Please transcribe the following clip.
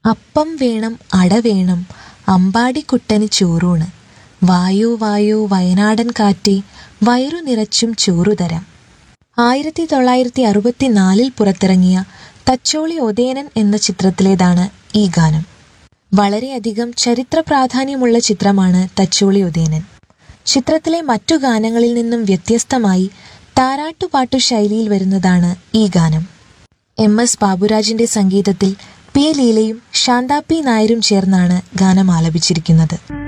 അപ്പം വേണം അട വേണം അമ്പാടിക്കുട്ടന് ചോറൂണ് വായോ വായോ വയനാടൻ കാറ്റേ വയറു നിറച്ചും ചോറു തരാം ആയിരത്തി തൊള്ളായിരത്തി അറുപത്തിനാലിൽ പുറത്തിറങ്ങിയ തച്ചോളി ഒതേനൻ എന്ന ചിത്രത്തിലേതാണ് ഈ ഗാനം വളരെയധികം ചരിത്ര പ്രാധാന്യമുള്ള ചിത്രമാണ് തച്ചോളി ഉദയനൻ ചിത്രത്തിലെ മറ്റു ഗാനങ്ങളിൽ നിന്നും വ്യത്യസ്തമായി താരാട്ടുപാട്ടു ശൈലിയിൽ വരുന്നതാണ് ഈ ഗാനം എം എസ് ബാബുരാജിന്റെ സംഗീതത്തിൽ പി ലീലയും ശാന്ത പി നായരും ചേർന്നാണ് ഗാനം ആലപിച്ചിരിക്കുന്നത്